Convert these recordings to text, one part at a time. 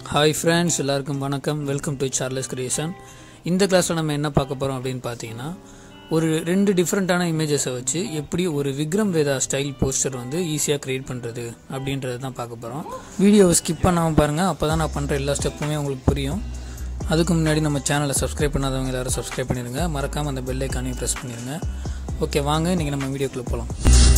hi friends எல்லாருக்கும் வணக்கம் welcome to Charles creation இந்த கிளாஸில் நம்ம என்ன பார்க்க போகிறோம் அப்படின்னு பார்த்தீங்கன்னா ஒரு ரெண்டு டிஃப்ரெண்ட்டான இமேஜஸை வச்சு எப்படி ஒரு விக்ரம் வேதா ஸ்டைல் போஸ்டர் வந்து ஈஸியாக க்ரியேட் பண்ணுறது அப்படின்றத தான் பார்க்க போகிறோம் வீடியோவை ஸ்கிப் பண்ணாமல் பாருங்கள் அப்போ தான் நான் பண்ணுற எல்லா ஸ்டெப்புமே உங்களுக்கு புரியும் அதுக்கு முன்னாடி நம்ம சேனலை சப்ஸ்கிரைப் பண்ணாதவங்க எல்லாரும் சப்ஸ்கிரைப் பண்ணிடுங்க மறக்காமல் அந்த பெல் ஐக்கானையும் ப்ரெஸ் பண்ணிடுங்க ஓகே வாங்க இன்றைக்கி நம்ம வீடியோக்குள்ளே போகலாம்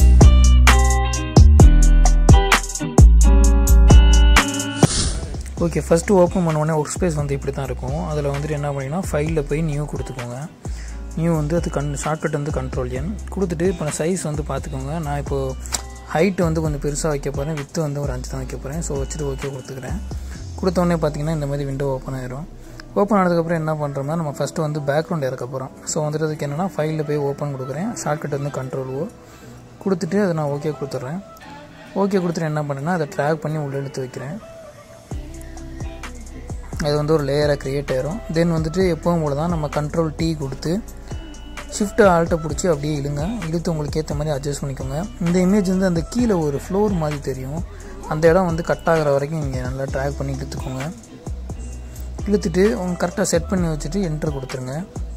ஓகே ஃபஸ்ட்டு ஓப்பன் பண்ண உடனே ஒர்க் ஸ்பேஸ் வந்து இப்படி தான் இருக்கும் அதில் வந்துட்டு என்ன பண்ணிங்கன்னா ஃபைலில் போய் நியூ கொடுத்துக்கோங்க நியூ வந்து அது கண் ஷார்ட்கட் வந்து கண்ட்ரோல் என் கொடுத்துட்டு இப்போ சைஸ் வந்து பார்த்துக்கோங்க நான் இப்போது ஹைட் வந்து கொஞ்சம் பெருசாக வைக்க போகிறேன் வித்து வந்து ஒரு அஞ்சு தான் வைக்க போகிறேன் ஸோ வச்சுட்டு ஓகே கொடுத்துக்கிறேன் கொடுத்த உடனே பார்த்தீங்கன்னா இந்த மாதிரி விண்டோ ஓப்பன் ஆயிரும் ஓப்பன் ஆனதுக்கப்புறம் என்ன பண்ணுறோம்னா நம்ம ஃபஸ்ட்டு வந்து பேக்ரவுண்ட் இறக்க போகிறோம் ஸோ வந்துட்டு அதுக்கு என்னென்னா ஃபைலில் போய் ஓப்பன் கொடுக்குறேன் ஷார்ட்கட் வந்து கண்ட்ரோல் ஓ கொடுத்துட்டு அதை நான் ஓகே கொடுத்துட்றேன் ஓகே கொடுத்துட்டு என்ன பண்ணேன்னா அதை ட்ராக் பண்ணி உள்ளே எடுத்து வைக்கிறேன் அது வந்து ஒரு லேயராக க்ரியேட் ஆயிரும் தென் வந்துட்டு எப்பவும் போல தான் நம்ம கண்ட்ரோல் டீ கொடுத்து ஷிஃப்ட் ஆல்ட்டை பிடிச்சி அப்படியே இழுங்க இழுத்து உங்களுக்கு ஏற்ற மாதிரி அட்ஜஸ்ட் பண்ணிக்கோங்க இந்த இமேஜ் வந்து அந்த கீழே ஒரு ஃப்ளோர் மாதிரி தெரியும் அந்த இடம் வந்து கட் ஆகிற வரைக்கும் நீங்கள் நல்லா ட்ராக் பண்ணி இழுத்துக்கோங்க இழுத்துட்டு உங்க கரெக்டாக செட் பண்ணி வச்சுட்டு என்ட்ரு கொடுத்துருங்க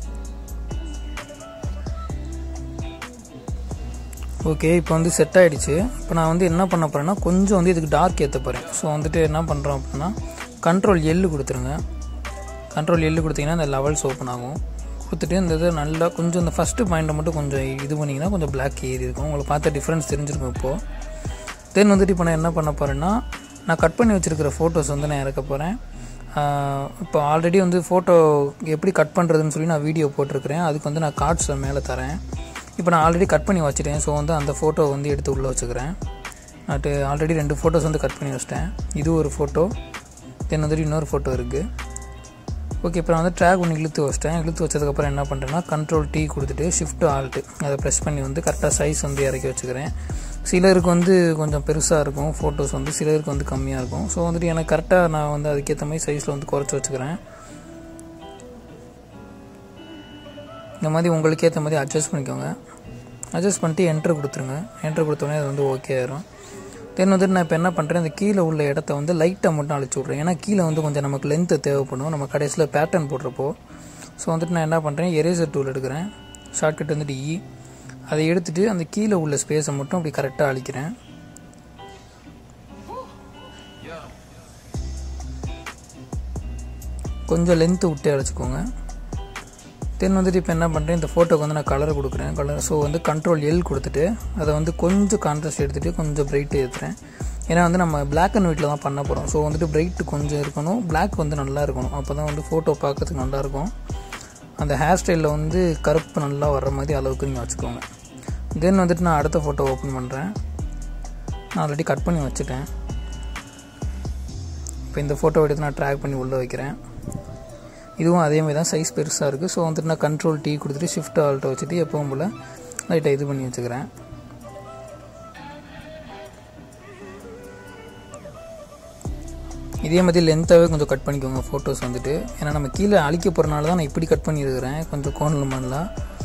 ஓகே இப்போ வந்து செட் ஆகிடுச்சு இப்போ நான் வந்து என்ன பண்ண போகிறேன்னா கொஞ்சம் வந்து இதுக்கு டார்க் ஏற்ற போகிறேன் ஸோ வந்துட்டு என்ன பண்ணுறோம் அப்படின்னா கண்ட்ரோல் எல்லு கொடுத்துருங்க கண்ட்ரோல் எல்லு கொடுத்தீங்கன்னா இந்த லெவல்ஸ் ஓப்பன் ஆகும் கொடுத்துட்டு இந்த இது நல்லா கொஞ்சம் இந்த ஃபஸ்ட்டு பாயிண்ட்டை மட்டும் கொஞ்சம் இது பண்ணிங்கன்னா கொஞ்சம் பிளாக் ஏறி இருக்கும் உங்களுக்கு பார்த்த டிஃப்ரென்ஸ் தெரிஞ்சிருக்கும் இப்போது தென் வந்துட்டு இப்போ நான் என்ன பண்ண போகிறேன்னா நான் கட் பண்ணி வச்சுருக்கிற ஃபோட்டோஸ் வந்து நான் இறக்க போகிறேன் இப்போ ஆல்ரெடி வந்து ஃபோட்டோ எப்படி கட் பண்ணுறதுன்னு சொல்லி நான் வீடியோ போட்டிருக்கிறேன் அதுக்கு வந்து நான் கார்ட்ஸில் மேலே தரேன் இப்போ நான் ஆல்ரெடி கட் பண்ணி வச்சுட்டேன் ஸோ வந்து அந்த ஃபோட்டோ வந்து எடுத்து உள்ளே வச்சுக்கிறேன் நாட்டு ஆல்ரெடி ரெண்டு ஃபோட்டோஸ் வந்து கட் பண்ணி வச்சிட்டேன் இது ஒரு ஃபோட்டோ தென் வந்துட்டு இன்னொரு ஃபோட்டோ இருக்குது ஓகே இப்போ நான் வந்து ட்ராக் ஒன்று இழுத்து வச்சிட்டேன் இழுத்து வச்சதுக்கப்புறம் என்ன பண்ணுறேன்னா கண்ட்ரோல் டீ கொடுத்துட்டு ஷிஃப்ட் ஆல்ட்டு அதை ப்ரெஸ் பண்ணி வந்து கரெக்டாக சைஸ் வந்து இறக்கி வச்சுக்கிறேன் சிலருக்கு வந்து கொஞ்சம் பெருசாக இருக்கும் ஃபோட்டோஸ் வந்து சிலருக்கு வந்து கம்மியாக இருக்கும் ஸோ வந்துட்டு எனக்கு கரெக்டாக நான் வந்து அதுக்கேற்ற மாதிரி சைஸில் வந்து குறைச்சி வச்சுக்கிறேன் இந்த மாதிரி உங்களுக்கு ஏற்ற மாதிரி அட்ஜஸ்ட் பண்ணிக்கோங்க அட்ஜஸ்ட் பண்ணிட்டு என்ட்ரு கொடுத்துருங்க என்ட்ரு கொடுத்தோடனே அது வந்து ஓகே ஆயிரும் தென் வந்துட்டு நான் இப்போ என்ன பண்ணுறேன் இந்த கீழே உள்ள இடத்த வந்து லைட்டாக மட்டும் அழிச்சு விட்றேன் ஏன்னா கீழே வந்து கொஞ்சம் நமக்கு லென்த்து தேவைப்படும் நம்ம கடைசியில் பேட்டர்ன் போடுறப்போ ஸோ வந்துட்டு நான் என்ன பண்ணுறேன் எரேசர் டூல் எடுக்கிறேன் ஷார்ட்கட் வந்துட்டு இ அதை எடுத்துகிட்டு அந்த கீழே உள்ள ஸ்பேஸை மட்டும் அப்படி கரெக்டாக அழிக்கிறேன் கொஞ்சம் லென்த்து விட்டு அழைச்சிக்கோங்க தென் வந்துட்டு இப்போ என்ன பண்ணுறேன் இந்த ஃபோட்டோக்கு வந்து நான் கலர் கொடுக்குறேன் கலர் ஸோ வந்து கண்ட்ரோல் எல் கொடுத்துட்டு அதை வந்து கொஞ்சம் கான்ட்ராஸ்ட் எடுத்துகிட்டு கொஞ்சம் பிரைட் ஏற்றுறேன் ஏன்னா வந்து நம்ம பிளாக் அண்ட் ஒயிட்டில் தான் பண்ண போகிறோம் ஸோ வந்துட்டு பிரைட் கொஞ்சம் இருக்கணும் பிளாக் வந்து நல்லா இருக்கணும் அப்போ தான் வந்து ஃபோட்டோ பார்க்கறதுக்கு நல்லாயிருக்கும் அந்த ஹேர் ஸ்டைலில் வந்து கருப்பு நல்லா வர்ற மாதிரி அளவுக்கு நீங்கள் வச்சுக்கோங்க தென் வந்துட்டு நான் அடுத்த ஃபோட்டோ ஓப்பன் பண்ணுறேன் நான் ஆல்ரெடி கட் பண்ணி வச்சுட்டேன் இப்போ இந்த ஃபோட்டோ எடுத்து நான் ட்ராக் பண்ணி உள்ளே வைக்கிறேன் இதுவும் அதே மாதிரி தான் சைஸ் பெருசாக இருக்குது ஸோ வந்துட்டு நான் கண்ட்ரோல் டீ கொடுத்துட்டு ஷிஃப்ட் ஆல்ட்டை வச்சுட்டு எப்பவும் போல் லைட்டாக இது பண்ணி வச்சுக்கிறேன் இதே மாதிரி லென்த்தாகவே கொஞ்சம் கட் பண்ணிக்கோங்க ஃபோட்டோஸ் வந்துட்டு ஏன்னா நம்ம கீழே அழிக்க போகிறனால தான் நான் இப்படி கட் பண்ணியிருக்கிறேன் கொஞ்சம் கோணல் பண்ணலாம்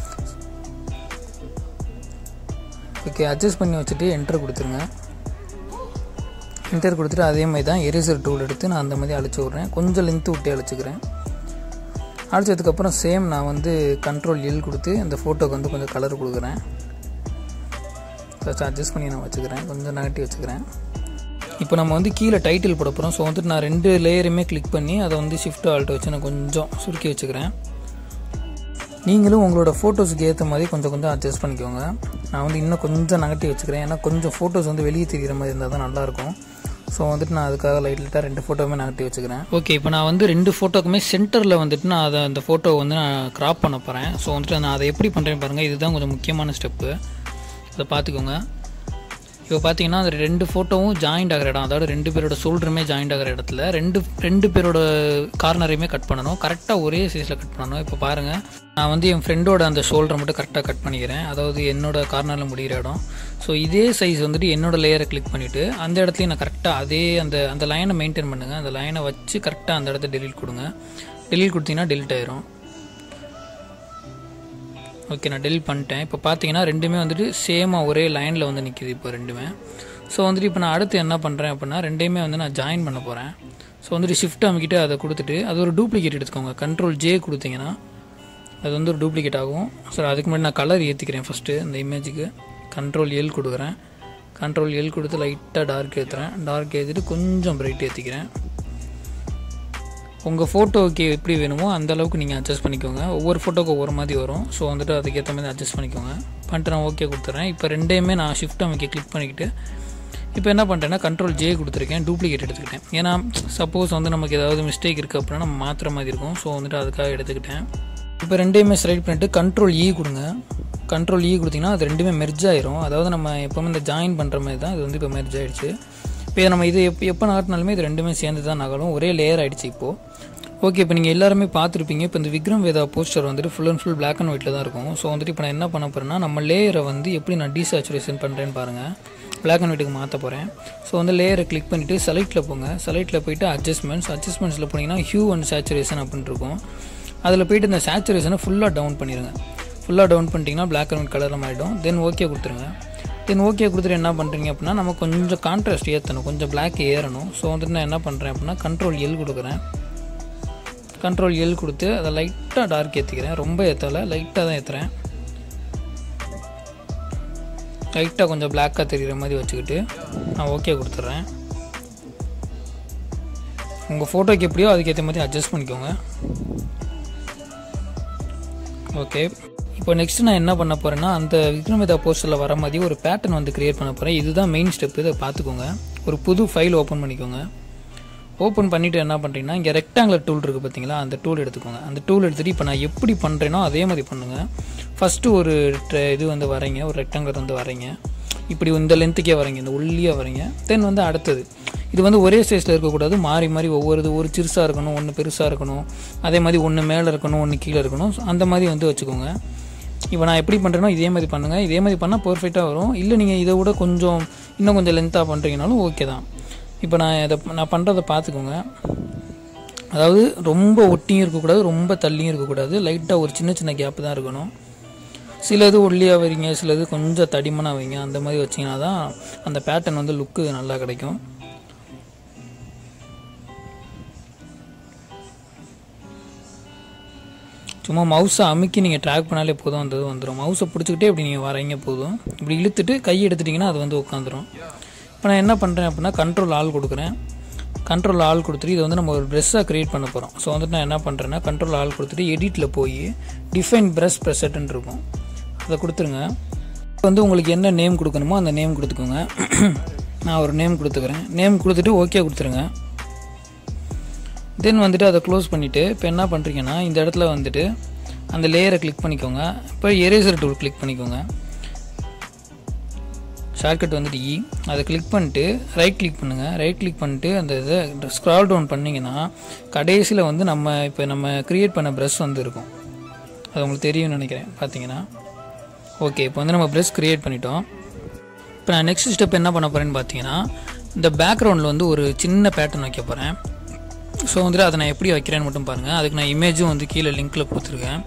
ஓகே அட்ஜஸ்ட் பண்ணி வச்சுட்டு என்டர் கொடுத்துருங்க என்டர் கொடுத்துட்டு அதே மாதிரி தான் எரேசர் டூல் எடுத்து நான் அந்த மாதிரி அழிச்சு விட்றேன் கொஞ்சம் லென்த்து விட்டு அழிச்சிக்கிறேன் அடித்ததுக்கப்புறம் சேம் நான் வந்து கண்ட்ரோல் எல் கொடுத்து அந்த ஃபோட்டோக்கு வந்து கொஞ்சம் கலர் கொடுக்குறேன் ஃபஸ்ட் அட்ஜஸ்ட் பண்ணி நான் வச்சுக்கிறேன் கொஞ்சம் நகட்டி வச்சுக்கிறேன் இப்போ நம்ம வந்து கீழே டைட்டில் போட போகிறோம் ஸோ வந்துட்டு நான் ரெண்டு லேயருமே கிளிக் பண்ணி அதை வந்து ஷிஃப்ட் ஆல்ட்டை வச்சு நான் கொஞ்சம் சுருக்கி வச்சுக்கிறேன் நீங்களும் உங்களோட ஃபோட்டோஸுக்கு ஏற்ற மாதிரி கொஞ்சம் கொஞ்சம் அட்ஜஸ்ட் பண்ணிக்கோங்க நான் வந்து இன்னும் கொஞ்சம் நகட்டி வச்சுக்கிறேன் ஏன்னா கொஞ்சம் ஃபோட்டோஸ் வந்து வெளியே தெரிகிற மாதிரி இருந்தால் தான் நல்லாயிருக்கும் ஸோ வந்துட்டு நான் அதுக்காக லைட் லைட்டாக ரெண்டு ஃபோட்டோவுமே நகட்டி வச்சுக்கிறேன் ஓகே இப்போ நான் வந்து ரெண்டு ஃபோட்டோக்குமே சென்டரில் வந்துட்டு நான் அதை அந்த ஃபோட்டோ வந்து நான் க்ராப் பண்ண போகிறேன் ஸோ வந்துட்டு நான் அதை எப்படி பண்ணுறேன் பாருங்கள் இதுதான் கொஞ்சம் முக்கியமான ஸ்டெப்பு அதை பார்த்துக்கோங்க இப்போ பார்த்தீங்கன்னா அந்த ரெண்டு ஃபோட்டோவும் ஜாயிண்ட் ஆகிற இடம் அதாவது ரெண்டு பேரோட ஷோல்டருமே ஜாயிண்ட் ஆகிற இடத்துல ரெண்டு ரெண்டு பேரோட கார்னரையுமே கட் பண்ணணும் கரெக்டாக ஒரே சைஸில் கட் பண்ணணும் இப்போ பாருங்கள் நான் வந்து என் ஃப்ரெண்டோட அந்த ஷோல்டரை மட்டும் கரெக்டாக கட் பண்ணிக்கிறேன் அதாவது என்னோட கார்னரில் முடிகிற இடம் ஸோ இதே சைஸ் வந்துட்டு என்னோட லேயரை கிளிக் பண்ணிவிட்டு அந்த இடத்துலையும் நான் கரெக்டாக அதே அந்த அந்த லைனை மெயின்டைன் பண்ணுங்கள் அந்த லைனை வச்சு கரெக்டாக அந்த இடத்த டெலிட் கொடுங்க டெலிட் கொடுத்தீங்கன்னா டெலிட் ஆயிரும் ஓகே நான் டெலிட் பண்ணிட்டேன் இப்போ பார்த்தீங்கன்னா ரெண்டுமே வந்துட்டு சேமாக ஒரே லைனில் வந்து நிற்கிது இப்போ ரெண்டுமே ஸோ வந்துட்டு இப்போ நான் அடுத்து என்ன பண்ணுறேன் அப்படின்னா ரெண்டையுமே வந்து நான் ஜாயின் பண்ண போகிறேன் ஸோ வந்துட்டு ஷிஃப்ட் அமைக்கிட்டு அதை கொடுத்துட்டு அது ஒரு டூப்ளிகேட் எடுத்துக்கோங்க கண்ட்ரோல் ஜே கொடுத்தீங்கன்னா அது வந்து ஒரு டூப்ளிகேட் ஆகும் ஸோ அதுக்கு முன்னாடி நான் கலர் ஏற்றிக்கிறேன் ஃபஸ்ட்டு இந்த இமேஜுக்கு கண்ட்ரோல் எல் கொடுக்குறேன் கண்ட்ரோல் எல் கொடுத்து லைட்டாக டார்க் ஏற்றுறேன் டார்க் ஏற்றிட்டு கொஞ்சம் பிரைட் ஏற்றிக்கிறேன் உங்கள் ஃபோட்டோக்கு எப்படி வேணுமோ அந்த அளவுக்கு நீங்கள் அட்ஜஸ்ட் பண்ணிக்கோங்க ஒவ்வொரு ஃபோட்டோக்கு ஒவ்வொரு மாதிரி வரும் ஸோ வந்துட்டு அதுக்கேற்ற மாதிரி அட்ஜஸ்ட் பண்ணிக்கோங்க பண்ணிட்டு நான் ஓகே கொடுத்துட்றேன் இப்போ ரெண்டையுமே நான் ஷிஃப்ட் அமைக்க கிளிக் பண்ணிக்கிட்டு இப்போ என்ன பண்ணிட்டேன்னா கண்ட்ரோல் ஜே கொடுத்துருக்கேன் டூப்ளிகேட் எடுத்துக்கிட்டேன் ஏன்னா சப்போஸ் வந்து நமக்கு ஏதாவது மிஸ்டேக் இருக்குது அப்படின்னா நம்ம மாற்றுற மாதிரி இருக்கும் ஸோ வந்துட்டு அதுக்காக எடுத்துக்கிட்டேன் இப்போ ரெண்டையுமே செலக்ட் பண்ணிட்டு கண்ட்ரோல் இ கொடுங்க கண்ட்ரோல் இ கொடுத்தீங்கன்னா அது ரெண்டுமே மெர்ஜ் ஆயிரும் அதாவது நம்ம எப்போவுமே இந்த ஜாயின் பண்ணுற மாதிரி தான் இது வந்து இப்போ மெர்ஜ் ஆயிடுச்சு இப்போ இதை நம்ம இது எப்போ எப்போ நகட்டினாலுமே இது ரெண்டுமே சேர்ந்து தான் நகலும் ஒரே லேயர் ஆயிடுச்சு இப்போது ஓகே இப்போ நீங்கள் எல்லாருமே பார்த்துருப்பீங்க இப்போ இந்த விக்ரம் வேதா போஸ்டர் வந்துட்டு full and full black and ஒயிட்டில் தான் இருக்கும் ஸோ வந்துட்டு இப்போ நான் என்ன பண்ண போகிறேன்னா நம்ம லேயரை வந்து எப்படி நான் டீசாச்சுரேஷன் பண்ணுறேன்னு பாருங்கள் பிளாக் அண்ட் ஒயிட்டுக்கு மாற்ற போகிறேன் ஸோ வந்து லேயரை கிளிக் பண்ணிவிட்டு செலக்ட்டில் போங்க செலக்ட்டில் போயிட்டு அட்ஜஸ்ட்மெண்ட்ஸ் அட்ஜஸ்ட்மெண்ட்ஸில் போனீங்கன்னா ஹியூ அண்ட் சேச்சுரேஷன் அப்படின்னு இருக்கும் அதில் போயிட்டு இந்த சேச்சுரேஷனை ஃபுல்லாக டவுன் பண்ணிடுங்க ஃபுல்லாக டவுன் பண்ணிட்டீங்கன்னா பிளாக் அண்ட் ஒயிட் கலரில் மாறிடும் தென் ஓகே கொடுத்துருங்க தென் ஓகே கொடுத்துட்டு என்ன பண்ணுறீங்க அப்படின்னா நம்ம கொஞ்சம் கான்ட்ராஸ்ட் ஏற்றணும் கொஞ்சம் பிளாக் ஏறணும் ஸோ வந்துட்டு நான் என்ன பண்ணுறேன் அப்படின்னா கண்ட்ரோல் எல் கொடுக்குறேன் கண்ட்ரோல் எல் கொடுத்து அதை லைட்டாக டார்க் ஏற்றிக்கிறேன் ரொம்ப ஏற்றலை லைட்டாக தான் ஏற்றுறேன் லைட்டாக கொஞ்சம் பிளாக்காக தெரிகிற மாதிரி வச்சுக்கிட்டு நான் ஓகே கொடுத்துட்றேன் உங்கள் ஃபோட்டோக்கு எப்படியோ அதுக்கேற்ற மாதிரி அட்ஜஸ்ட் பண்ணிக்கோங்க ஓகே இப்போ நெக்ஸ்ட் நான் என்ன பண்ண போகிறேன்னா அந்த விக்ரமிதா போஸ்டரில் வர மாதிரி ஒரு பேட்டர்ன் வந்து க்ரியேட் பண்ண போகிறேன் இதுதான் மெயின் ஸ்டெப் இதை பார்த்துக்கோங்க ஒரு புது ஃபைல் ஓப்பன் பண்ணிக்கோங்க ஓப்பன் பண்ணிவிட்டு என்ன பண்ணுறீங்கன்னா இங்கே ரெக்டாங்குலர் டூல் இருக்குது பார்த்தீங்களா அந்த டூல் எடுத்துக்கோங்க அந்த டூல் எடுத்துகிட்டு இப்போ நான் எப்படி பண்ணுறேனோ அதே மாதிரி பண்ணுங்கள் ஃபஸ்ட்டு ஒரு ட்ர- இது வந்து வரைங்க ஒரு ரெக்டாங்குலர் வந்து வரைங்க இப்படி இந்த லென்த்துக்கே வரைங்க இந்த ஒல்லியாக வரைங்க தென் வந்து அடுத்தது இது வந்து ஒரே சைஸில் இருக்கக்கூடாது மாறி மாறி ஒவ்வொரு இது ஒரு சிறுசாக இருக்கணும் ஒன்று பெருசாக இருக்கணும் அதே மாதிரி ஒன்று மேலே இருக்கணும் ஒன்று கீழே இருக்கணும் So, அந்த மாதிரி வந்து வச்சுக்கோங்க இப்போ நான் எப்படி பண்ணுறேனோ இதே மாதிரி பண்ணுங்கள் இதே மாதிரி பண்ணால் பர்ஃபெக்டாக வரும் இல்லை நீங்கள் இதை விட கொஞ்சம் இன்னும் கொஞ்சம் லென்த்தாக பண்ணுறீங்கனாலும் ஓகே தான் இப்போ நான் இதை நான் பண்ணுறதை பார்த்துக்கோங்க அதாவது ரொம்ப ஒட்டியும் இருக்கக்கூடாது ரொம்ப தள்ளியும் இருக்கக்கூடாது லைட்டாக ஒரு சின்ன சின்ன கேப் தான் இருக்கணும் சிலது ஒல்லியாக வைங்க சிலது கொஞ்சம் தடிமனாக வைங்க அந்த மாதிரி வச்சிங்கன்னா தான் அந்த பேட்டர்ன் வந்து லுக்கு நல்லா கிடைக்கும் சும்மா மவுஸை அமுக்கி நீங்கள் ட்ராக் பண்ணாலே போதும் அந்த இது வந்துடும் மவுஸை பிடிச்சிக்கிட்டே இப்படி நீங்கள் வரைங்க போதும் இப்படி இழுத்துட்டு கை எடுத்துட்டிங்கன்னா அது வந்து உட்காந்துரும் இப்போ நான் என்ன பண்ணுறேன் அப்படின்னா கண்ட்ரோல் ஆள் கொடுக்குறேன் கண்ட்ரோல் ஆள் கொடுத்துட்டு இதை வந்து நம்ம ஒரு ப்ரெஷ்ஷாக க்ரியேட் பண்ண போகிறோம் ஸோ வந்துட்டு நான் என்ன பண்ணுறேன்னா கண்ட்ரோல் ஆள் கொடுத்துட்டு எடிட்டில் போய் டிஃபைன் ப்ரெஷ் ப்ரெசட்னு இருக்கும் அதை கொடுத்துருங்க இப்போ வந்து உங்களுக்கு என்ன நேம் கொடுக்கணுமோ அந்த நேம் கொடுத்துக்கோங்க நான் ஒரு நேம் கொடுத்துக்கிறேன் நேம் கொடுத்துட்டு ஓகே கொடுத்துருங்க தென் வந்துட்டு அதை க்ளோஸ் பண்ணிவிட்டு இப்போ என்ன பண்ணுறீங்கன்னா இந்த இடத்துல வந்துட்டு அந்த லேயரை கிளிக் பண்ணிக்கோங்க இப்போ எரேசர் டூல் கிளிக் பண்ணிக்கோங்க ஷார்ட்கட் வந்துட்டு இ அதை கிளிக் பண்ணிட்டு ரைட் கிளிக் பண்ணுங்கள் ரைட் கிளிக் பண்ணிட்டு அந்த இதை ஸ்க்ரால் டவுன் பண்ணிங்கன்னா கடைசியில் வந்து நம்ம இப்போ நம்ம க்ரியேட் பண்ண ப்ரெஷ் வந்து இருக்கும் அது உங்களுக்கு தெரியும்னு நினைக்கிறேன் பார்த்தீங்கன்னா ஓகே இப்போ வந்து நம்ம ப்ரெஷ் க்ரியேட் பண்ணிட்டோம் இப்போ நான் நெக்ஸ்ட் ஸ்டெப் என்ன பண்ண போகிறேன்னு பார்த்தீங்கன்னா இந்த பேக்ரவுண்டில் வந்து ஒரு சின்ன பேட்டர்ன் வைக்க போகிறேன் ஸோ வந்துட்டு அதை நான் எப்படி வைக்கிறேன்னு மட்டும் பாருங்கள் அதுக்கு நான் இமேஜும் வந்து கீழே லிங்க்கில் கொடுத்துருக்கேன்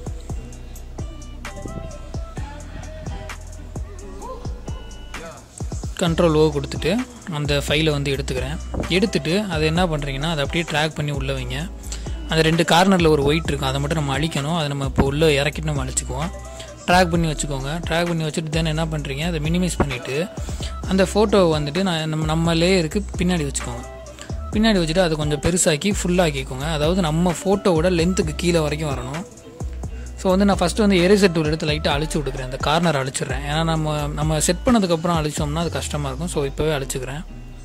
கண்ட்ரோல் ஓ கொடுத்துட்டு அந்த ஃபைலை வந்து எடுத்துக்கிறேன் எடுத்துட்டு அதை என்ன பண்ணுறீங்கன்னா அதை அப்படியே ட்ராக் பண்ணி உள்ளே வைங்க அந்த ரெண்டு கார்னரில் ஒரு ஒயிட் இருக்கும் அதை மட்டும் நம்ம அழிக்கணும் அதை நம்ம இப்போ உள்ளே இறக்கிட்டு நம்ம அழிச்சுக்குவோம் ட்ராக் பண்ணி வச்சுக்கோங்க ட்ராக் பண்ணி வச்சுட்டு தென் என்ன பண்ணுறீங்க அதை மினிமைஸ் பண்ணிவிட்டு அந்த ஃபோட்டோவை வந்துட்டு நான் நம்ம நம்ம லேயருக்கு பின்னாடி வச்சுக்கோங்க பின்னாடி வச்சுட்டு அதை கொஞ்சம் பெருசாக்கி ஃபுல்லாக்கிக்கோங்க அதாவது நம்ம ஃபோட்டோவோட லென்த்துக்கு கீழே வரைக்கும் வரணும் ஸோ வந்து நான் ஃபஸ்ட்டு வந்து எரேசர் டூல் எடுத்து லைட்டாக அழிச்சு விட்டுக்கிறேன் அந்த கார்னர் அழிச்சிடுறேன் ஏன்னா நம்ம நம்ம செட் பண்ணதுக்கப்புறம் அழிச்சோம்னா அது கஷ்டமாக இருக்கும் ஸோ இப்போவே அழிச்சுக்கிறேன்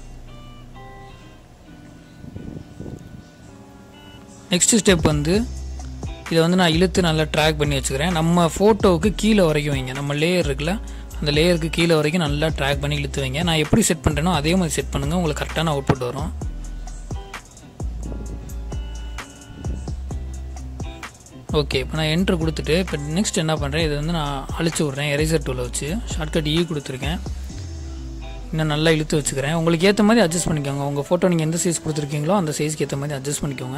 நெக்ஸ்ட் ஸ்டெப் வந்து இதை வந்து நான் இழுத்து நல்லா ட்ராக் பண்ணி வச்சுக்கிறேன் நம்ம ஃபோட்டோவுக்கு கீழே வரைக்கும் வைங்க நம்ம லேயர் இருக்குல்ல அந்த லேயருக்கு கீழே வரைக்கும் நல்லா ட்ராக் பண்ணி இழுத்து வைங்க நான் எப்படி செட் பண்ணுறேனோ அதே மாதிரி செட் பண்ணுங்கள் உங்களுக்கு கரெக்டான அவுட்புட் வரும் ஓகே இப்போ நான் என்ட்ரு கொடுத்துட்டு இப்போ நெக்ஸ்ட் என்ன பண்ணுறேன் இதை வந்து நான் அழிச்சு விட்றேன் எரேசர் டூலை வச்சு ஷார்ட்கட் இ கொடுத்துருக்கேன் இன்னும் நல்லா இழுத்து வச்சுக்கிறேன் உங்களுக்கு ஏற்ற மாதிரி அட்ஜஸ்ட் பண்ணிக்கோங்க உங்கள் ஃபோட்டோ நீங்கள் எந்த சைஸ் கொடுத்துருக்கீங்களோ அந்த சைஸ்க்கு ஏற்ற மாதிரி அட்ஜஸ்ட் பண்ணிக்கோங்க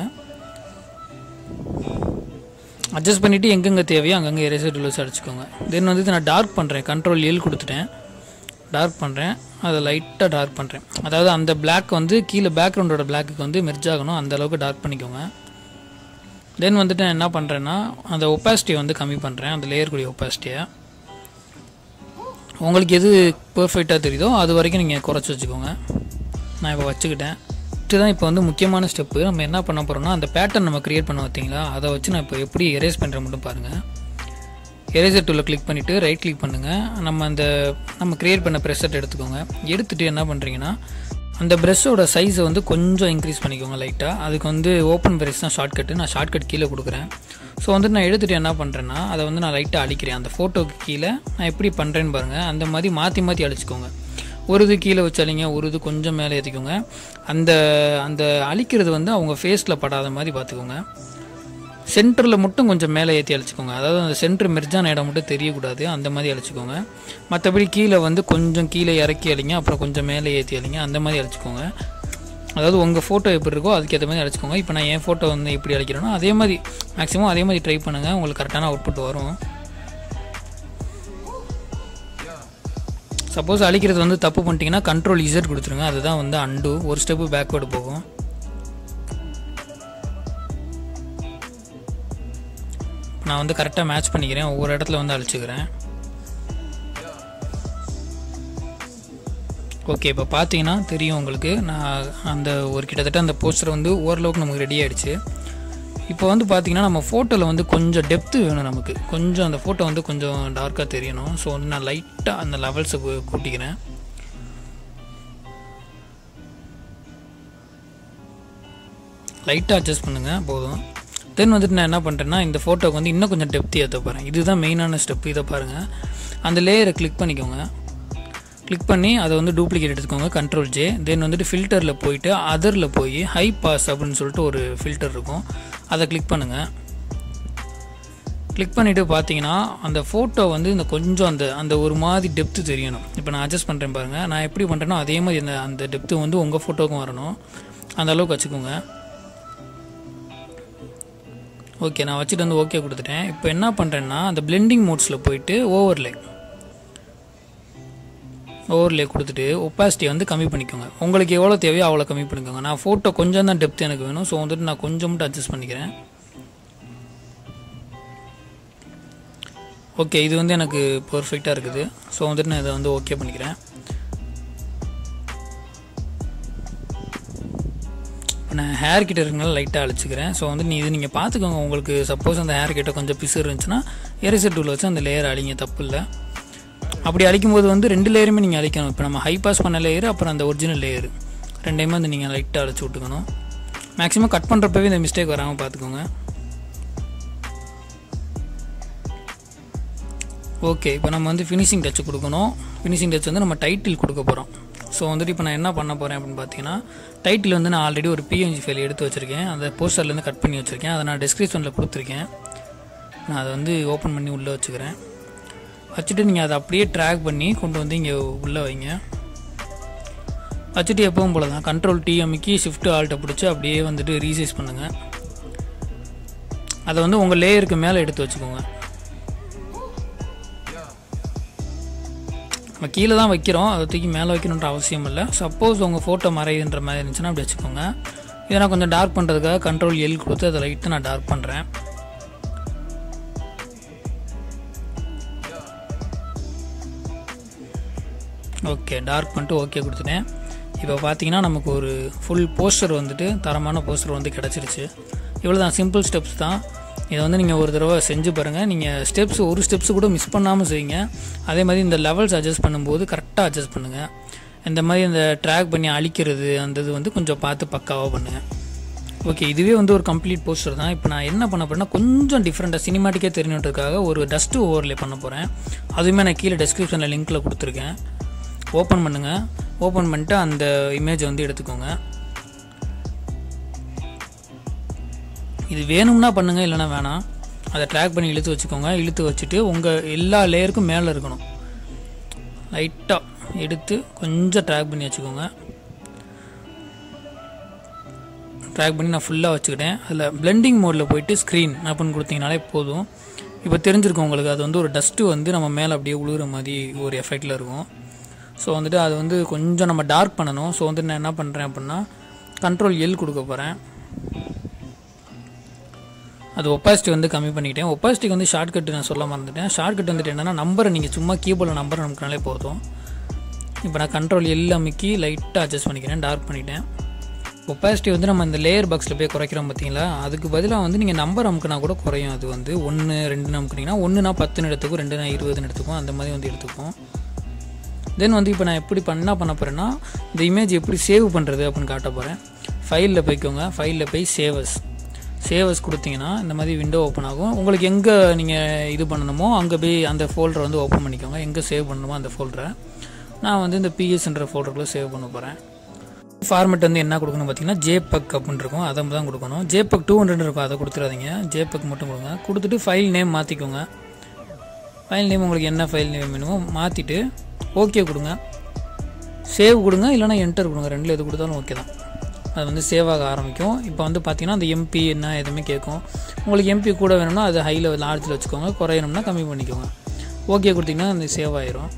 அட்ஜஸ்ட் பண்ணிவிட்டு எங்கெங்கே தேவையோ அங்கங்கே எரேசர் டூல் வச்சு அடிச்சுக்கோங்க தென் வந்து நான் டார்க் பண்ணுறேன் கண்ட்ரோல் எல் கொடுத்துட்டேன் டார்க் பண்ணுறேன் அதை லைட்டாக டார்க் பண்ணுறேன் அதாவது அந்த Black வந்து கீழே பேக்ரவுண்டோட பிளாக்கு வந்து மெர்ஜ் ஆகணும் அந்த அளவுக்கு டார்க் பண்ணிக்கோங்க தென் வந்துட்டு நான் என்ன பண்ணுறேன்னா அந்த ஒப்பாசிட்டியை வந்து கம்மி பண்ணுறேன் அந்த லேயர் கூடிய ஒப்பாசிட்டியை உங்களுக்கு எது பெர்ஃபெக்டாக தெரியுதோ அது வரைக்கும் நீங்கள் குறைச்சி வச்சுக்கோங்க நான் இப்போ வச்சுக்கிட்டேன் இதுதான் இப்போ வந்து முக்கியமான ஸ்டெப்பு நம்ம என்ன பண்ண போகிறோம்னா அந்த பேட்டர்ன் நம்ம க்ரியேட் பண்ண பார்த்தீங்களா அதை வச்சு நான் இப்போ எப்படி எரேஸ் பண்ணுறேன் மட்டும் பாருங்கள் எரேசர் டூலில் கிளிக் பண்ணிவிட்டு ரைட் கிளிக் பண்ணுங்கள் நம்ம அந்த நம்ம க்ரியேட் பண்ண ப்ரெஸ்ஸெட் எடுத்துக்கோங்க எடுத்துகிட்டு என்ன பண்ணுறீங்கன்னா அந்த ப்ரெஷ்ஷோட சைஸை வந்து கொஞ்சம் இன்க்ரீஸ் பண்ணிக்கோங்க லைட்டாக அதுக்கு வந்து ஓப்பன் ப்ரெஸ் தான் ஷார்ட்கட்டு நான் ஷார்ட்கட் கீழே கொடுக்குறேன் ஸோ வந்து நான் எடுத்துகிட்டு என்ன பண்ணுறேன்னா அதை வந்து நான் லைட்டாக அழிக்கிறேன் அந்த ஃபோட்டோக்கு கீழே நான் எப்படி பண்ணுறேன்னு பாருங்கள் அந்த மாதிரி மாற்றி மாற்றி அழிச்சிக்கோங்க ஒரு இது கீழே வச்சு அழிங்க ஒரு இது கொஞ்சம் மேலே ஏற்றிக்கோங்க அந்த அந்த அழிக்கிறது வந்து அவங்க ஃபேஸில் படாத மாதிரி பார்த்துக்கோங்க சென்டரில் மட்டும் கொஞ்சம் மேலே ஏற்றி அழிச்சிக்கோங்க அதாவது அந்த சென்டர் மெர்ஜான இடம் மட்டும் தெரியக்கூடாது அந்த மாதிரி அழிச்சிக்கோங்க மற்றபடி கீழே வந்து கொஞ்சம் கீழே இறக்கி அழிங்க அப்புறம் கொஞ்சம் மேலே ஏற்றி அழிங்க அந்த மாதிரி அழிச்சிக்கோங்க அதாவது உங்கள் ஃபோட்டோ எப்படி இருக்கோ அதுக்கேற்ற மாதிரி அழைச்சிக்கோங்க இப்போ நான் என் ஃபோட்டோ வந்து எப்படி அழைக்கிறேனோ அதே மாதிரி மேக்ஸிமம் அதே மாதிரி ட்ரை பண்ணுங்கள் உங்களுக்கு கரெக்டான அவுட்புட் வரும் சப்போஸ் அழிக்கிறது வந்து தப்பு பண்ணிட்டீங்கன்னா கண்ட்ரோல் இசட் கொடுத்துருங்க அதுதான் வந்து அண்டு ஒரு ஸ்டெப்பு பேக்வேர்டு போகும் நான் வந்து கரெக்டாக மேட்ச் பண்ணிக்கிறேன் ஒவ்வொரு இடத்துல வந்து அழிச்சுக்கிறேன் ஓகே இப்போ பார்த்தீங்கன்னா தெரியும் உங்களுக்கு நான் அந்த ஒரு கிட்டத்தட்ட அந்த போஸ்டர் வந்து ஓரளவுக்கு நமக்கு ரெடி ஆயிடுச்சு இப்போ வந்து பார்த்தீங்கன்னா நம்ம ஃபோட்டோவில் வந்து கொஞ்சம் டெப்த்து வேணும் நமக்கு கொஞ்சம் அந்த ஃபோட்டோ வந்து கொஞ்சம் டார்க்காக தெரியணும் ஸோ வந்து நான் லைட்டாக அந்த லெவல்ஸை கூட்டிக்கிறேன் லைட்டாக அட்ஜஸ்ட் பண்ணுங்கள் போதும் தென் வந்துட்டு நான் என்ன பண்ணுறேன்னா இந்த ஃபோட்டோக்கு வந்து இன்னும் கொஞ்சம் டெப்த் ஏற்ற போகிறேன் இதுதான் மெயினான ஸ்டெப் இதை பாருங்கள் அந்த லேயரை கிளிக் பண்ணிக்கோங்க கிளிக் பண்ணி அதை வந்து டூப்ளிகேட் எடுத்துக்கோங்க கண்ட்ரோல் ஜே தென் வந்துட்டு ஃபில்டரில் போயிட்டு அதரில் போய் ஹை பாஸ் அப்படின்னு சொல்லிட்டு ஒரு ஃபில்டர் இருக்கும் அதை கிளிக் பண்ணுங்கள் கிளிக் பண்ணிவிட்டு பார்த்தீங்கன்னா அந்த ஃபோட்டோ வந்து இந்த கொஞ்சம் அந்த அந்த ஒரு மாதிரி டெப்த்து தெரியணும் இப்போ நான் அட்ஜஸ்ட் பண்ணுறேன் பாருங்கள் நான் எப்படி பண்ணுறேனோ அதே மாதிரி அந்த அந்த டெப்த்து வந்து உங்கள் ஃபோட்டோக்கும் வரணும் அந்த அளவுக்கு வச்சுக்கோங்க ஓகே நான் வச்சுட்டு வந்து ஓகே கொடுத்துட்டேன் இப்போ என்ன பண்ணுறேன்னா அந்த பிளெண்டிங் மோட்ஸில் போயிட்டு ஓவர்லே ஓவர்லே கொடுத்துட்டு ஒப்பாசிட்டியை வந்து கம்மி பண்ணிக்கோங்க உங்களுக்கு எவ்வளோ தேவையோ அவ்வளோ கம்மி பண்ணிக்கோங்க நான் ஃபோட்டோ கொஞ்சம் தான் டெப்த் எனக்கு வேணும் ஸோ வந்துட்டு நான் கொஞ்சம் மட்டும் அட்ஜஸ்ட் பண்ணிக்கிறேன் ஓகே இது வந்து எனக்கு பர்ஃபெக்டாக இருக்குது ஸோ வந்துட்டு நான் இதை வந்து ஓகே பண்ணிக்கிறேன் இப்போ நான் ஹேர் கிட்ட இருக்கனால லைட்டாக அழிச்சிக்கிறேன் ஸோ வந்து நீ இது நீங்கள் பார்த்துக்கோங்க உங்களுக்கு சப்போஸ் அந்த ஹேர் கிட்ட கொஞ்சம் பிசு இருந்துச்சுன்னா எரேசர் டூல் வச்சு அந்த லேயர் அழிங்க தப்பு இல்லை அப்படி அழிக்கும்போது வந்து ரெண்டு லேயருமே நீங்கள் அழிக்கணும் இப்போ நம்ம ஹை பாஸ் பண்ண லேயர் அப்புறம் அந்த ஒரிஜினல் லேயர் ரெண்டையுமே வந்து நீங்கள் லைட்டாக அழைச்சி விட்டுக்கணும் மேக்ஸிமம் கட் பண்ணுறப்பவே இந்த மிஸ்டேக் வராமல் பார்த்துக்கோங்க ஓகே இப்போ நம்ம வந்து ஃபினிஷிங் டச் கொடுக்கணும் ஃபினிஷிங் டச் வந்து நம்ம டைட்டில் கொடுக்க போகிறோம் ஸோ வந்துட்டு இப்போ நான் என்ன பண்ண போகிறேன் அப்படின்னு பார்த்தீங்கன்னா டைட்டில் வந்து நான் ஆல்ரெடி ஒரு பிஎன்ஜி ஃபைல் எடுத்து வச்சுருக்கேன் அந்த போஸ்டர்லேருந்து கட் பண்ணி வச்சுருக்கேன் அதை நான் டிஸ்கிரிப்ஷனில் கொடுத்துருக்கேன் நான் அதை வந்து ஓப்பன் பண்ணி உள்ளே வச்சுக்கிறேன் வச்சுட்டு நீங்கள் அதை அப்படியே ட்ராக் பண்ணி கொண்டு வந்து இங்கே உள்ளே வைங்க வச்சுட்டு எப்பவும் போல தான் கண்ட்ரோல் டி அமைக்கி ஷிஃப்ட் ஆல்ட்டை பிடிச்சி அப்படியே வந்துட்டு ரீசைஸ் பண்ணுங்கள் அதை வந்து உங்கள் லேயருக்கு மேலே எடுத்து வச்சுக்கோங்க நம்ம கீழே தான் வைக்கிறோம் அதை தூக்கி மேலே வைக்கணுன்ற அவசியம் இல்லை சப்போஸ் உங்கள் ஃபோட்டோ மறையுன்ற மாதிரி இருந்துச்சுன்னா அப்படி வச்சுக்கோங்க இதை நான் கொஞ்சம் டார்க் பண்ணுறதுக்காக கண்ட்ரோல் எல் கொடுத்து அதை லைட்டாக நான் டார்க் பண்ணுறேன் ஓகே டார்க் பண்ணிட்டு ஓகே கொடுத்துட்டேன் இப்போ பார்த்தீங்கன்னா நமக்கு ஒரு ஃபுல் போஸ்டர் வந்துட்டு தரமான போஸ்டர் வந்து கிடச்சிருச்சு இவ்வளோ தான் சிம்பிள் ஸ்டெப்ஸ் தான் இதை வந்து நீங்கள் ஒரு தடவை செஞ்சு பாருங்கள் நீங்கள் ஸ்டெப்ஸ் ஒரு ஸ்டெப்ஸ் கூட மிஸ் பண்ணாமல் செய்யுங்க அதே மாதிரி இந்த லெவல்ஸ் அட்ஜஸ்ட் பண்ணும்போது கரெக்டாக அட்ஜஸ்ட் பண்ணுங்கள் இந்த மாதிரி இந்த ட்ராக் பண்ணி அழிக்கிறது அந்த இது வந்து கொஞ்சம் பார்த்து பக்காவாக பண்ணுங்கள் ஓகே இதுவே வந்து ஒரு கம்ப்ளீட் போஸ்டர் தான் இப்போ நான் என்ன பண்ண போறேன்னா கொஞ்சம் டிஃப்ரெண்ட்டாக சினிமாட்டிக்கே தெரியணுன்றதுக்காக ஒரு டஸ்ட்டு ஓவர்லே பண்ண போகிறேன் அதுவுமே நான் கீழே டெஸ்கிரிப்ஷனில் லிங்க்கில் கொடுத்துருக்கேன் ஓப்பன் பண்ணுங்கள் ஓப்பன் பண்ணிட்டு அந்த இமேஜை வந்து எடுத்துக்கோங்க இது வேணும்னா பண்ணுங்கள் இல்லைனா வேணாம் அதை ட்ராக் பண்ணி இழுத்து வச்சுக்கோங்க இழுத்து வச்சுட்டு உங்கள் எல்லா லேயருக்கும் மேலே இருக்கணும் லைட்டாக எடுத்து கொஞ்சம் ட்ராக் பண்ணி வச்சுக்கோங்க ட்ராக் பண்ணி நான் ஃபுல்லாக வச்சுக்கிட்டேன் அதில் பிளெண்டிங் மோடில் போயிட்டு ஸ்க்ரீன் அப்படின்னு கொடுத்தீங்கனாலே போதும் இப்போ தெரிஞ்சிருக்கும் உங்களுக்கு அது வந்து ஒரு டஸ்ட்டு வந்து நம்ம மேலே அப்படியே உழுகுற மாதிரி ஒரு எஃபெக்டில் இருக்கும் ஸோ வந்துட்டு அது வந்து கொஞ்சம் நம்ம டார்க் பண்ணணும் ஸோ வந்துட்டு நான் என்ன பண்ணுறேன் அப்படின்னா கண்ட்ரோல் எல் கொடுக்க போகிறேன் அது ஒப்பாசிட்டி வந்து கம்மி பண்ணிக்கிட்டேன் ஒப்பாசிட்டிக்கு வந்து ஷார்ட்கட் நான் சொல்ல மறந்துட்டேன் ஷார்ட்கட் வந்துட்டு என்னென்னா நம்பரை நீங்கள் சும்மா கீபோர்டில் நம்பர் நமக்குனாலே போதும் இப்போ நான் கண்ட்ரோல் எல் அமைக்கி லைட்டாக அட்ஜஸ்ட் பண்ணிக்கிறேன் டார்க் பண்ணிட்டேன் ஒப்பாசிட்டி வந்து நம்ம இந்த லேயர் பாக்ஸில் போய் குறைக்கிறோம் பார்த்தீங்களா அதுக்கு பதிலாக வந்து நீங்கள் நம்பர் அமுக்குனா கூட குறையும் அது வந்து ஒன்று ரெண்டுன்னு அமுக்குனீங்கன்னா ஒன்றுனா பத்துன்னு எடுத்துக்கும் ரெண்டுனா இருபதுன்னு எடுத்துக்கும் அந்த மாதிரி வந்து எடுத்துக்கும் தென் வந்து இப்போ நான் எப்படி பண்ண பண்ண போகிறேன்னா இந்த இமேஜ் எப்படி சேவ் பண்ணுறது அப்படின்னு காட்ட போகிறேன் ஃபைலில் போய்க்கோங்க ஃபைலில் போய் சேவஸ் சேவஸ் கொடுத்தீங்கன்னா இந்த மாதிரி விண்டோ ஓப்பன் ஆகும் உங்களுக்கு எங்கே நீங்கள் இது பண்ணணுமோ அங்கே போய் அந்த ஃபோல்டரை வந்து ஓப்பன் பண்ணிக்கோங்க எங்கே சேவ் பண்ணணுமோ அந்த ஃபோல்டரை நான் வந்து இந்த பிஎஸ்ன்ற ஃபோல்டருக்குள்ளே சேவ் பண்ண போகிறேன் ஃபார்மெட் வந்து என்ன கொடுக்கணும் பார்த்தீங்கன்னா ஜேபக் அப்படின்னு இருக்கும் அதை தான் கொடுக்கணும் ஜேபக் டூ ஹண்ட்ரட் இருக்கும் அதை கொடுத்துடாதீங்க ஜேபக் மட்டும் கொடுங்க கொடுத்துட்டு ஃபைல் நேம் மாற்றிக்கோங்க ஃபைல் நேம் உங்களுக்கு என்ன ஃபைல் நேம் வேணுமோ மாற்றிட்டு ஓகே கொடுங்க சேவ் கொடுங்க இல்லைனா என்டர் கொடுங்க ரெண்டில் எது கொடுத்தாலும் ஓகே தான் அது வந்து சேவ் ஆக ஆரம்பிக்கும் இப்போ வந்து பார்த்தீங்கன்னா அந்த எம்பி என்ன எதுவுமே கேட்கும் உங்களுக்கு எம்பி கூட வேணும்னா அது ஹையில் லார்ஜில் வச்சுக்கோங்க குறையணும்னா கம்மி பண்ணிக்கோங்க ஓகே கொடுத்தீங்கன்னா அந்த சேவ் ஆயிரும்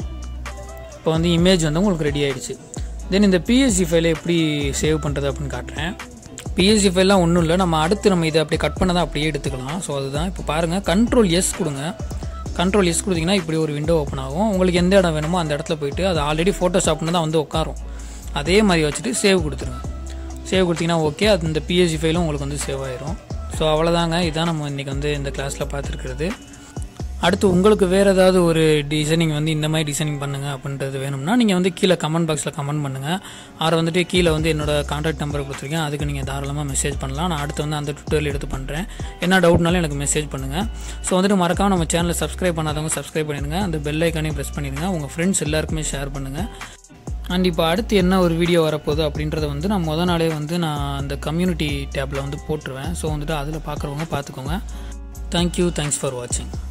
இப்போ வந்து இமேஜ் வந்து உங்களுக்கு ரெடி ஆயிடுச்சு தென் இந்த பிஎஸ்சி ஃபைலை எப்படி சேவ் பண்ணுறது அப்படின்னு காட்டுறேன் பிஎஸ்சி ஃபைல்லாம் ஒன்றும் இல்லை நம்ம அடுத்து நம்ம இதை அப்படியே கட் பண்ணதான் அப்படியே எடுத்துக்கலாம் ஸோ அதுதான் இப்போ பாருங்கள் கண்ட்ரோல் எஸ் கொடுங்க கண்ட்ரோல் எஸ் கொடுத்தீங்கன்னா இப்படி ஒரு விண்டோ ஓப்பன் ஆகும் உங்களுக்கு எந்த இடம் வேணுமோ அந்த இடத்துல போயிட்டு அது ஆல்ரெடி ஃபோட்டோஷாப்னு தான் வந்து உட்காரும் அதே மாதிரி வச்சுட்டு சேவ் கொடுத்துருங்க சேவ் கொடுத்தீங்கன்னா ஓகே அது இந்த பிஎஸ்சி ஃபைலும் உங்களுக்கு வந்து சேவ் ஆயிரும் ஸோ அவ்வளோதாங்க இதான் நம்ம இன்றைக்கி வந்து இந்த கிளாஸில் பார்த்துருக்கிறது அடுத்து உங்களுக்கு வேறு ஏதாவது ஒரு டிசைனிங் வந்து இந்த மாதிரி டிசைனிங் பண்ணுங்கள் அப்படின்றது வேணும்னா நீங்கள் வந்து கீழே கமெண்ட் பாக்ஸில் கமெண்ட் பண்ணுங்கள் ஆறு வந்துட்டு கீழே வந்து என்னோட கான்டாக்ட் நம்பர் கொடுத்துருக்கேன் அதுக்கு நீங்கள் தாராளமாக மெசேஜ் பண்ணலாம் நான் அடுத்து வந்து அந்த டுட்டோரியல் எடுத்து பண்ணுறேன் என்ன டவுட்னாலும் எனக்கு மெசேஜ் பண்ணுங்கள் ஸோ வந்துட்டு மறக்காம நம்ம சேனலை சப்ஸ்கிரைப் பண்ணாதவங்க சப்ஸ்கிரைப் பண்ணிடுங்க அந்த பெல் ஐக்கானையும் ப்ரெஸ் பண்ணிடுங்க உங்கள் ஃப்ரெண்ட்ஸ் எல்லாருக்குமே ஷேர் பண்ணுங்கள் அண்ட் இப்போ அடுத்து என்ன ஒரு வீடியோ வரப்போகுது அப்படின்றத வந்து நான் முத நாளே வந்து நான் அந்த கம்யூனிட்டி டேப்பில் வந்து போட்டுருவேன் ஸோ வந்துட்டு அதில் பார்க்குறவங்க பார்த்துக்கோங்க தேங்க்யூ தேங்க்ஸ் ஃபார் வாட்சிங்